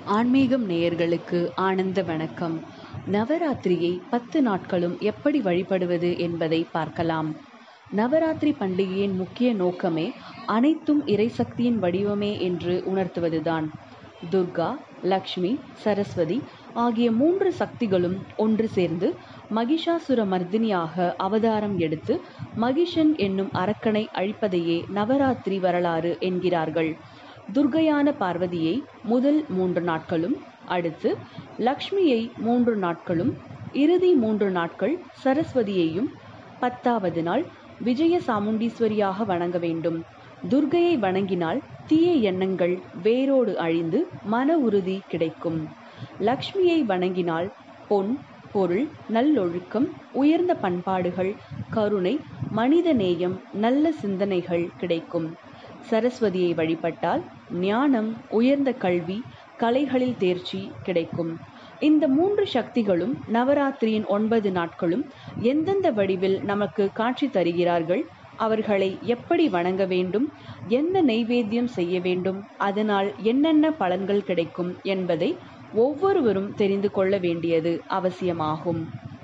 ஆன்மீகம் நேயர்களுக்கு ஆனந்த வணக்கம் நவராத்திரியை பத்து நாட்களும் எப்படி வழிபடுவது என்பதை பார்க்கலாம் நவராத்திரி பண்டிகையின் முக்கிய நோக்கமே அனைத்தும் இறைசக்தியின் வடிவமே என்று உணர்த்துவதுதான் துர்கா லக்ஷ்மி சரஸ்வதி ஆகிய மூன்று சக்திகளும் ஒன்று சேர்ந்து மகிஷாசுர மர்தினியாக அவதாரம் எடுத்து மகிஷன் என்னும் அரக்கனை அழிப்பதையே நவராத்திரி வரலாறு என்கிறார்கள் துர்கையான பார்வதியை முதல் மூன்று நாட்களும் அடுத்து லக்ஷ்மியை மூன்று நாட்களும் இறுதி மூன்று நாட்கள் சரஸ்வதியையும் பத்தாவது நாள் விஜய சாமுண்டீஸ்வரியாக வணங்க வேண்டும் துர்கையை வணங்கினால் தீய எண்ணங்கள் வேரோடு அழிந்து மன உறுதி கிடைக்கும் லக்ஷ்மியை வணங்கினால் பொன் பொருள் நல்லொழுக்கம் உயர்ந்த பண்பாடுகள் கருணை மனித நேயம் நல்ல சிந்தனைகள் கிடைக்கும் சரஸ்வதியை வழிபட்டால் ஞானம் உயர்ந்த கல்வி கலைகளில் தேர்ச்சி கிடைக்கும் இந்த மூன்று சக்திகளும் நவராத்திரியின் ஒன்பது நாட்களும் எந்தெந்த வடிவில் நமக்கு காட்சி தருகிறார்கள் அவர்களை எப்படி வணங்க வேண்டும் என்ன நெய்வேத்தியம் செய்ய வேண்டும் அதனால் என்னென்ன பலன்கள் கிடைக்கும் என்பதை ஒவ்வொருவரும் தெரிந்து கொள்ள வேண்டியது அவசியமாகும்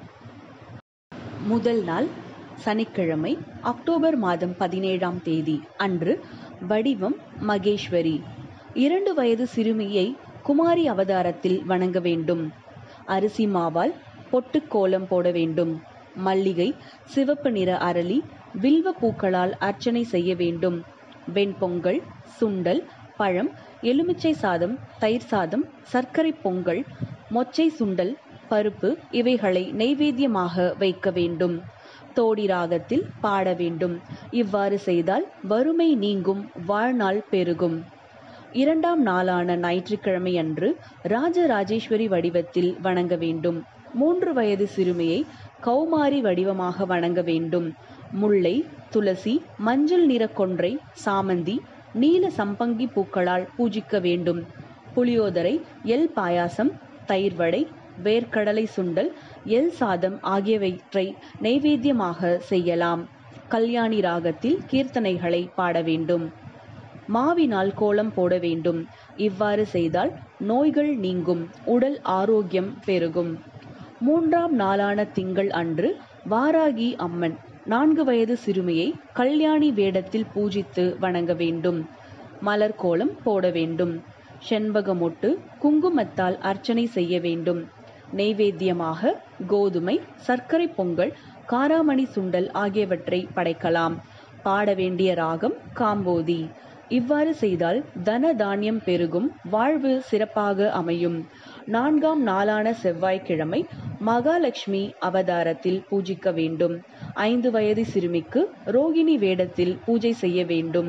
முதல் நாள் சனிக்கிழமை அக்டோபர் மாதம் பதினேழாம் தேதி அன்று வடிவம் மகேஸ்வரி இரண்டு வயது சிறுமியை குமாரி அவதாரத்தில் வணங்க வேண்டும் அரிசி மாவால் பொட்டு கோலம் போட வேண்டும் மல்லிகை சிவப்பு நிற அரளி வில்வ பூக்களால் அர்ச்சனை செய்ய வேண்டும் வெண்பொங்கல் சுண்டல் பழம் எலுமிச்சை சாதம் தயிர் சாதம் சர்க்கரை பொங்கல் மொச்சை சுண்டல் பருப்பு இவைகளை நெய்வேத்தியமாக வைக்க வேண்டும் தோடி ராகத்தில் பாட வேண்டும் இவ்வாறு செய்தால் வறுமை நீங்கும் வாழ்நாள் பெருகும் இரண்டாம் நாளான ஞாயிற்றுக்கிழமை அன்று ராஜராஜேஸ்வரி வடிவத்தில் வணங்க வேண்டும் மூன்று வயது சிறுமியை கௌமாரி வடிவமாக வணங்க வேண்டும் முல்லை துளசி மஞ்சள் நிற கொன்றை சாமந்தி நீல சம்பங்கி பூக்களால் பூஜிக்க வேண்டும் புளியோதரை எல் பாயாசம் தயிர் வடை வேர்க்கடலை சுண்டல் எல் சாதம் ஆகியவற்றை நைவேத்தியமாக செய்யலாம் கல்யாணி ராகத்தில் கீர்த்தனைகளை பாட வேண்டும் மாவினால் கோலம் போட வேண்டும் இவ்வாறு செய்தால் நோய்கள் நீங்கும் உடல் ஆரோக்கியம் பெருகும் மூன்றாம் நாளான திங்கள் அன்று வாராகி அம்மன் நான்கு வயது சிறுமியை கல்யாணி வேடத்தில் பூஜித்து வணங்க வேண்டும் மலர் கோலம் போட வேண்டும் செண்பகமொட்டு குங்குமத்தால் அர்ச்சனை செய்ய வேண்டும் நெய்வேத்தியமாக கோதுமை சர்க்கரை பொங்கல் காராமணி சுண்டல் ஆகியவற்றை படைக்கலாம் பாட வேண்டிய ராகம் காம்போதி இவ்வாறு செய்தால் தன தானியம் பெருகும் வாழ்வு சிறப்பாக அமையும் நான்காம் நாளான செவ்வாய்க்கிழமை மகாலட்சுமி அவதாரத்தில் பூஜிக்க வேண்டும் ஐந்து வயது சிறுமிக்கு ரோகிணி வேடத்தில் பூஜை செய்ய வேண்டும்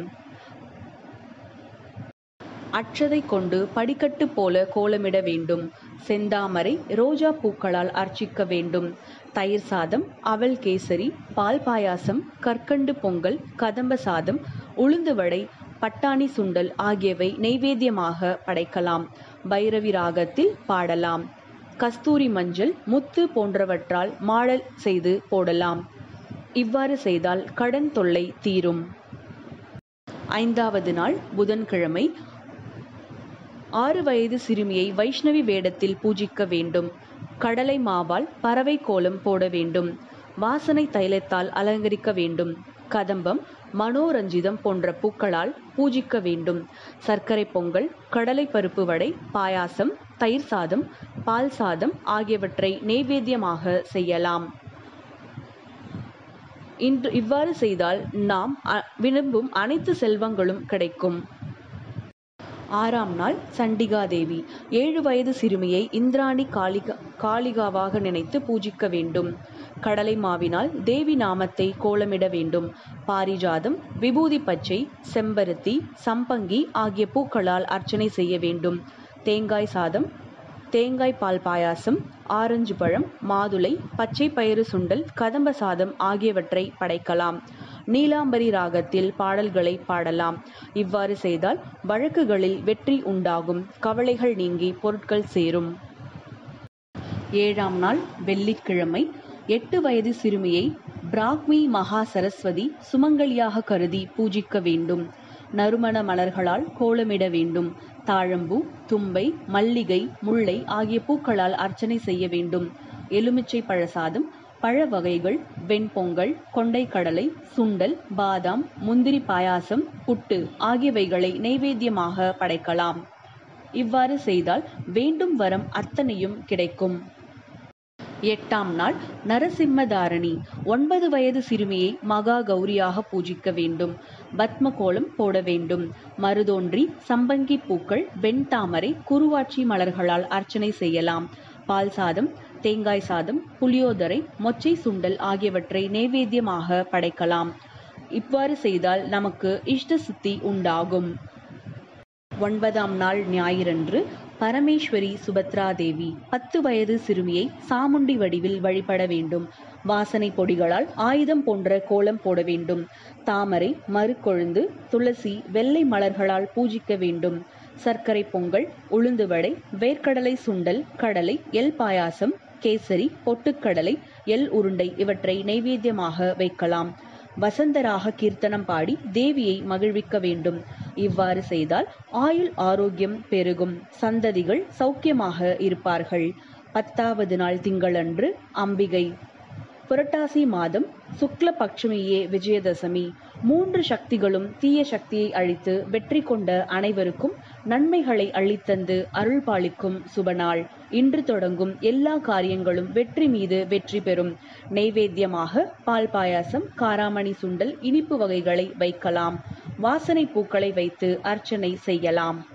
அற்றதை கொண்டு படிக்கட்டு போல கோலமிட வேண்டும் செந்தாமரை ரோஜா பூக்களால் அர்ச்சிக்க வேண்டும் தயிர் சாதம் அவல் கேசரி பால் பாயாசம் கற்கண்டு பொங்கல் கதம்ப சாதம் உளுந்து வடை பட்டாணி சுண்டல் ஆகியவை நெய்வேத்தியமாக படைக்கலாம் பைரவி ராகத்தில் பாடலாம் கஸ்தூரி மஞ்சள் முத்து போன்றவற்றால் மாடல் செய்து போடலாம் இவ்வாறு செய்தால் கடன் தொல்லை தீரும் ஐந்தாவது நாள் புதன்கிழமை ஆறு வயது சிறுமியை வைஷ்ணவி வேடத்தில் பூஜிக்க வேண்டும் கடலை மாவால் பறவை கோலம் போட வேண்டும் வாசனை தைலத்தால் அலங்கரிக்க வேண்டும் கதம்பம் மனோரஞ்சிதம் போன்ற பூக்களால் பூஜிக்க வேண்டும் சர்க்கரை பொங்கல் கடலை பருப்பு வடை பாயாசம் தயிர் சாதம் பால் சாதம் ஆகியவற்றை நெய்வேத்தியமாக செய்யலாம் இன்று இவ்வாறு செய்தால் நாம் விரும்பும் அனைத்து செல்வங்களும் கிடைக்கும் ஆறாம் நாள் சண்டிகா தேவி ஏழு வயது சிறுமியை இந்திராணி காளிகா காளிகாவாக நினைத்து பூஜிக்க வேண்டும் கடலை மாவினால் தேவி நாமத்தை கோலமிட வேண்டும் பாரிஜாதம் விபூதி பச்சை செம்பருத்தி சம்பங்கி ஆகிய பூக்களால் அர்ச்சனை செய்ய வேண்டும் தேங்காய் சாதம் தேங்காய் பால் பாயாசம் ஆரஞ்சு பழம் மாதுளை பச்சை பயிறு சுண்டல் கதம்ப சாதம் ஆகியவற்றை படைக்கலாம் நீலாம்பரி ராகத்தில் பாடல்களை பாடலாம் இவ்வாறு செய்தால் வழக்குகளில் வெற்றி உண்டாகும் கவலைகள் நீங்கி பொருட்கள் சேரும் ஏழாம் நாள் வெள்ளிக்கிழமை எட்டு வயது சிறுமியை பிராக்மி மகா சரஸ்வதி சுமங்கலியாக கருதி பூஜிக்க வேண்டும் நறுமண மலர்களால் கோலமிட வேண்டும் தாழம்பூ தும்பை மல்லிகை முல்லை ஆகிய பூக்களால் அர்ச்சனை செய்ய வேண்டும் எலுமிச்சை பழசாதம் பழ வகைகள் வெண்பொங்கல் கொண்டைக்கடலை சுண்டல் பாதாம் முந்திரி பாயாசம் புட்டு ஆகியவைகளை நைவேத்தியமாக படைக்கலாம் இவ்வாறு செய்தால் வேண்டும் வரம் அத்தனையும் கிடைக்கும் எட்டாம் நாள் நரசிம்மதாரணி ஒன்பது வயது சிறுமியை மகா கௌரியாக பூஜிக்க வேண்டும் பத்ம கோலம் போட வேண்டும் மருதோன்றி சம்பங்கி பூக்கள் வெண்தாமரை குருவாட்சி மலர்களால் அர்ச்சனை செய்யலாம் பால் சாதம் தேங்காய் சாதம் புளியோதரை மொச்சை சுண்டல் ஆகியவற்றை நைவேத்தியமாக படைக்கலாம் இவ்வாறு செய்தால் நமக்கு இஷ்ட சித்தி உண்டாகும் ஒன்பதாம் நாள் ஞாயிறன்று பரமேஸ்வரி சுபத்ரா தேவி பத்து வயது சிறுமியை சாமுண்டி வடிவில் வழிபட வேண்டும் வாசனை பொடிகளால் ஆயுதம் போன்ற கோலம் போட வேண்டும் தாமரை மறுக்கொழுந்து துளசி வெள்ளை மலர்களால் பூஜிக்க வேண்டும் சர்க்கரை பொங்கல் உளுந்து வடை வேர்க்கடலை சுண்டல் கடலை எல் பாயாசம் கேசரி பொட்டுக்கடலை எல் உருண்டை இவற்றை நைவேத்தியமாக வைக்கலாம் வசந்தராக கீர்த்தனம் பாடி தேவியை மகிழ்விக்க வேண்டும் இவ்வாறு செய்தால் ஆயுள் ஆரோக்கியம் பெருகும் சந்ததிகள் சௌக்கியமாக இருப்பார்கள் பத்தாவது நாள் திங்களன்று அம்பிகை புரட்டாசி மாதம் சுக்ல பட்சமியே விஜயதசமி மூன்று சக்திகளும் தீய சக்தியை அழித்து வெற்றி கொண்ட அனைவருக்கும் நன்மைகளை அள்ளித்தந்து அருள் பாலிக்கும் சுபநாள் இன்று தொடங்கும் எல்லா காரியங்களும் வெற்றி மீது வெற்றி பெறும் நெய்வேத்தியமாக பால் பாயாசம் காராமணி சுண்டல் இனிப்பு வகைகளை வைக்கலாம் வாசனை பூக்களை வைத்து அர்ச்சனை செய்யலாம்